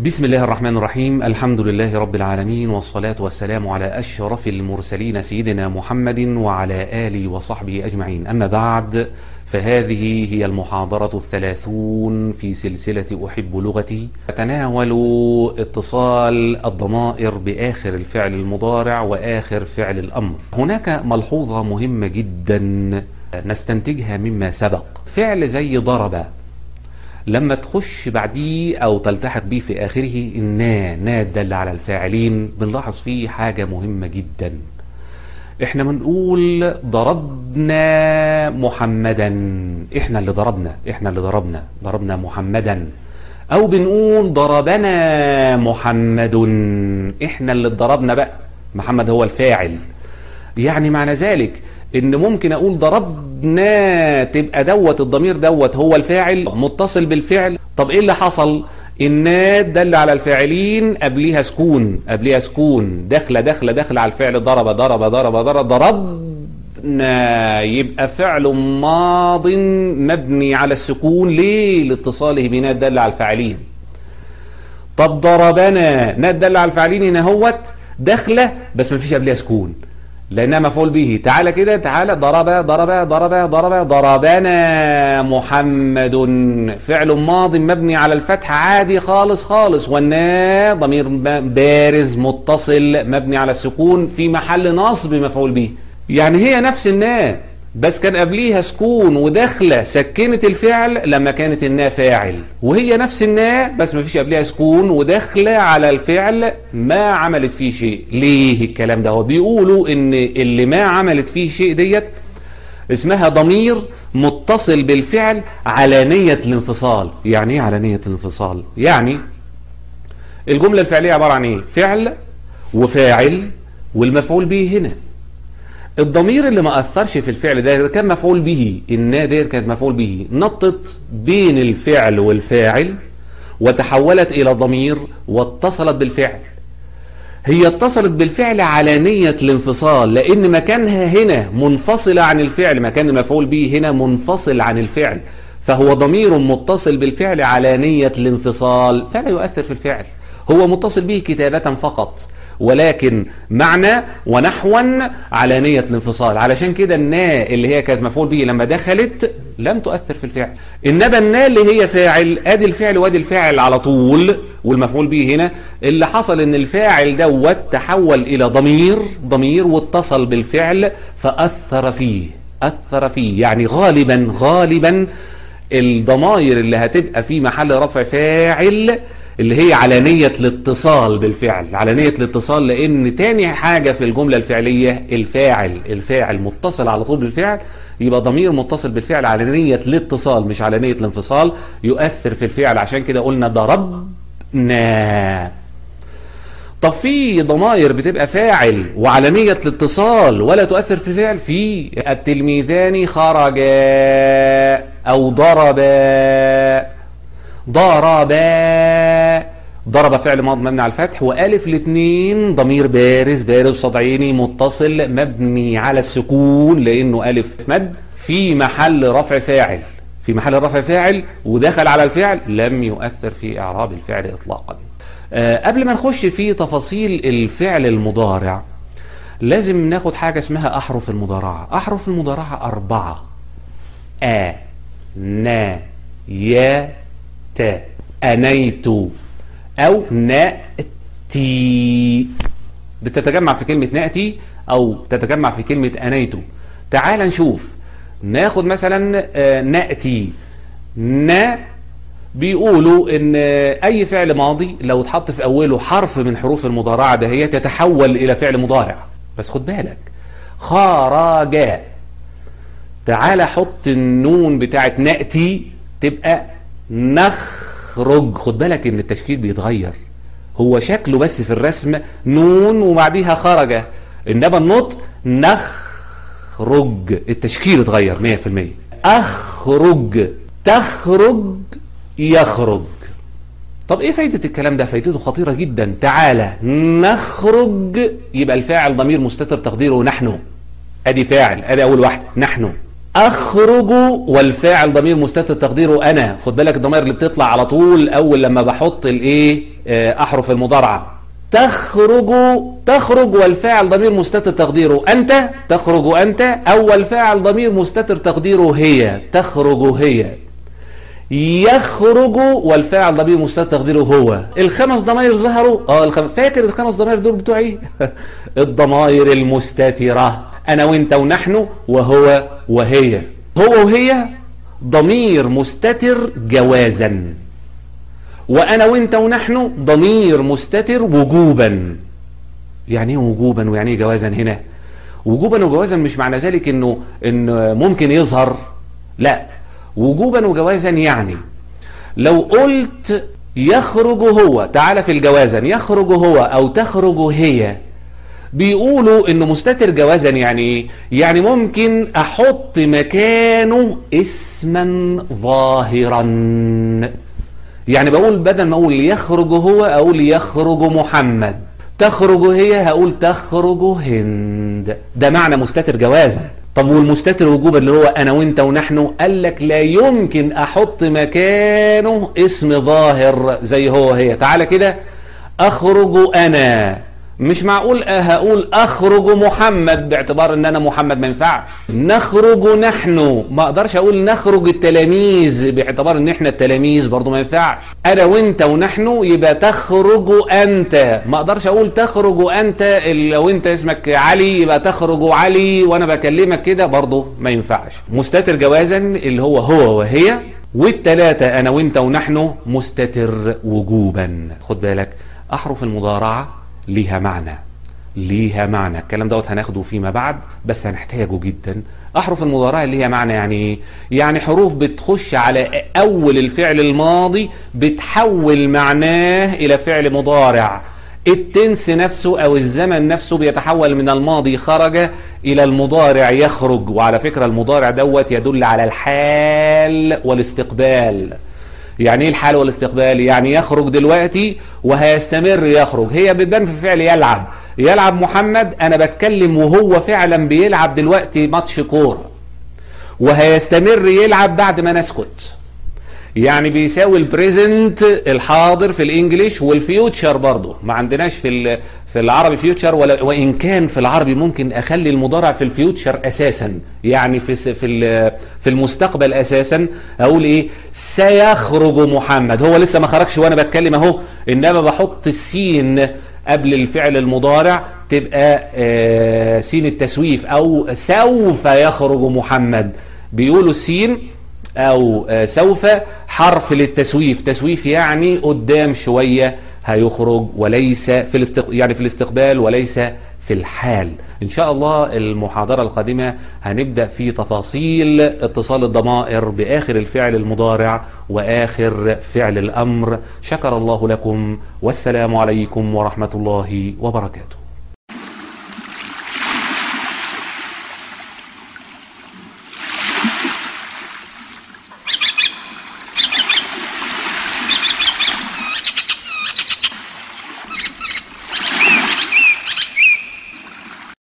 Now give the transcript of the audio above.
بسم الله الرحمن الرحيم الحمد لله رب العالمين والصلاة والسلام على أشرف المرسلين سيدنا محمد وعلى آله وصحبه أجمعين أما بعد فهذه هي المحاضرة الثلاثون في سلسلة أحب لغتي تتناول اتصال الضمائر بآخر الفعل المضارع وآخر فعل الأمر هناك ملحوظة مهمة جدا نستنتجها مما سبق فعل زي ضرب لما تخش بعديه او تلتحق بيه في اخره النا نا تدل على الفاعلين بنلاحظ فيه حاجة مهمة جدا احنا بنقول ضربنا محمدا احنا اللي ضربنا احنا اللي ضربنا ضربنا محمدا او بنقول ضربنا محمد احنا اللي ضربنا بقى محمد هو الفاعل يعني معنى ذلك ان ممكن اقول ضربنا تبقى دوت الضمير دوت هو الفاعل متصل بالفعل طب ايه اللي حصل النات دل على الفاعلين قبليها سكون قبليها سكون داخله داخله داخله على الفعل ضرب ضرب ضرب ضرب ضربنا يبقى فعل ماض مبني على السكون ليه لاتصاله بنات دل على الفاعلين طب ضربنا نات دل على الفاعلين هنا هوت داخله بس ما فيش قبلها سكون لانها مفعول به تعالى كده تعالى ضرب ضرب ضرب ضرب ضربنا محمد فعل ماض مبني على الفتح عادي خالص خالص والنا ضمير بارز متصل مبني على السكون في محل نصب مفعول به يعني هي نفس النا بس كان قبليها سكون وداخله سكنت الفعل لما كانت النا فاعل وهي نفس النا بس ما فيش قبليها سكون وداخله على الفعل ما عملت فيه شيء ليه الكلام ده هو بيقولوا ان اللي ما عملت فيه شيء ديت اسمها ضمير متصل بالفعل على نية الانفصال يعني ايه على نية الانفصال يعني الجملة الفعلية عبارة عن ايه فعل وفاعل والمفعول به هنا الضمير اللي ما اثرش في الفعل ده كان مفعول به النا ديت كانت مفعول به نطت بين الفعل والفاعل وتحولت الى ضمير واتصلت بالفعل هي اتصلت بالفعل على نية الانفصال لان مكانها هنا منفصلة عن الفعل مكان المفعول به هنا منفصل عن الفعل فهو ضمير متصل بالفعل على نية الانفصال فلا يؤثر في الفعل هو متصل به كتابة فقط ولكن معنى ونحوا على نية الانفصال علشان كده النا اللي هي كانت مفعول به لما دخلت لم تؤثر في الفعل انما النا اللي هي فاعل ادي الفعل وادي الفاعل على طول والمفعول به هنا اللي حصل ان الفاعل دوت تحول الى ضمير ضمير واتصل بالفعل فاثر فيه اثر فيه يعني غالبا غالبا الضمائر اللي هتبقى في محل رفع فاعل اللي هي على نية الاتصال بالفعل على نية الاتصال لان تاني حاجة في الجملة الفعلية الفاعل الفاعل متصل على طول بالفعل يبقى ضمير متصل بالفعل على نية الاتصال مش على نية الانفصال يؤثر في الفعل عشان كده قلنا ضربنا طب في ضمائر بتبقى فاعل وعلى نية الاتصال ولا تؤثر في الفعل في التلميذان خرجا او ضربا ضربا ضرب فعل ماض مبني على الفتح والف الاثنين ضمير بارز بارز صدعيني متصل مبني على السكون لانه الف مد في محل رفع فاعل في محل رفع فاعل ودخل على الفعل لم يؤثر في اعراب الفعل اطلاقا أه قبل ما نخش في تفاصيل الفعل المضارع لازم ناخد حاجة اسمها أحرف المضارعة أحرف المضارعة أربعة أ نا يا ت أنيت أو نأتي بتتجمع في كلمة نأتي أو تتجمع في كلمة أنيت تعال نشوف ناخد مثلا نأتي نا بيقولوا ان اي فعل ماضي لو اتحط في اوله حرف من حروف المضارعة ده هي تتحول الى فعل مضارع بس خد بالك خرج تعال حط النون بتاعت نأتي تبقى نخرج خد بالك ان التشكيل بيتغير هو شكله بس في الرسم نون وبعديها خرج انما النطق نخرج التشكيل اتغير 100% اخرج تخرج يخرج طب ايه فايدة الكلام ده فايدته خطيرة جدا تعالى نخرج يبقى الفاعل ضمير مستتر تقديره نحن ادي فاعل ادي اول واحدة نحن اخرج والفاعل ضمير مستتر تقديره انا خد بالك الضمائر اللي بتطلع على طول اول لما بحط الايه آه، احرف المضارعه تخرج تخرج والفاعل ضمير مستتر تقديره انت تخرج انت او الفاعل ضمير مستتر تقديره هي تخرج هي يخرج والفاعل ضمير مستتر تقديره هو الخمس ضمائر ظهروا اه الخم... فاكر الخمس ضمائر دول بتوع ايه الضمائر المستتره انا وانت ونحن وهو وهي هو وهي ضمير مستتر جوازا وانا وانت ونحن ضمير مستتر وجوبا يعني ايه وجوبا ويعني ايه جوازا هنا وجوبا وجوازا مش معنى ذلك انه ان ممكن يظهر لا وجوبا وجوازا يعني لو قلت يخرج هو تعالى في الجوازا يخرج هو او تخرج هي بيقولوا انه مستتر جوازا يعني ايه يعني ممكن احط مكانه اسما ظاهرا يعني بقول بدل ما اقول يخرج هو اقول يخرج محمد تخرج هي هقول تخرج هند ده معنى مستتر جوازا طب والمستتر وجوبا اللي هو انا وانت ونحن قال لك لا يمكن احط مكانه اسم ظاهر زي هو هي تعالى كده اخرج انا مش معقول هقول اخرج محمد باعتبار ان انا محمد ما ينفعش نخرج نحن ما اقدرش اقول نخرج التلاميذ باعتبار ان احنا التلاميذ برضو ما ينفعش انا وانت ونحن يبقى تخرج انت ما اقدرش اقول تخرج انت لو انت اسمك علي يبقى تخرج علي وانا بكلمك كده برضو ما ينفعش مستتر جوازا اللي هو هو وهي والتلاتة انا وانت ونحن مستتر وجوبا خد بالك احرف المضارعه ليها معنى ليها معنى الكلام دوت هناخده فيما بعد بس هنحتاجه جدا احرف المضارعه اللي هي معنى يعني ايه يعني حروف بتخش على اول الفعل الماضي بتحول معناه الى فعل مضارع التنس نفسه او الزمن نفسه بيتحول من الماضي خرج الى المضارع يخرج وعلى فكره المضارع دوت يدل على الحال والاستقبال يعني ايه الحال والاستقبال يعني يخرج دلوقتي وهيستمر يخرج هي بتبان في فعل يلعب يلعب محمد انا بتكلم وهو فعلا بيلعب دلوقتي ماتش كوره وهيستمر يلعب بعد ما نسكت يعني بيساوي البريزنت الحاضر في الانجليش والفيوتشر برضه ما عندناش في في العربي فيوتشر ولا وان كان في العربي ممكن اخلي المضارع في الفيوتشر اساسا يعني في في في المستقبل اساسا اقول ايه سيخرج محمد هو لسه ما خرجش وانا بتكلم اهو انما بحط السين قبل الفعل المضارع تبقى آه سين التسويف او سوف يخرج محمد بيقولوا السين او آه سوف حرف للتسويف تسويف يعني قدام شويه هيخرج وليس في الاستق... يعني في الاستقبال وليس في الحال إن شاء الله المحاضرة القادمة هنبدأ في تفاصيل اتصال الضمائر بآخر الفعل المضارع وآخر فعل الأمر شكر الله لكم والسلام عليكم ورحمة الله وبركاته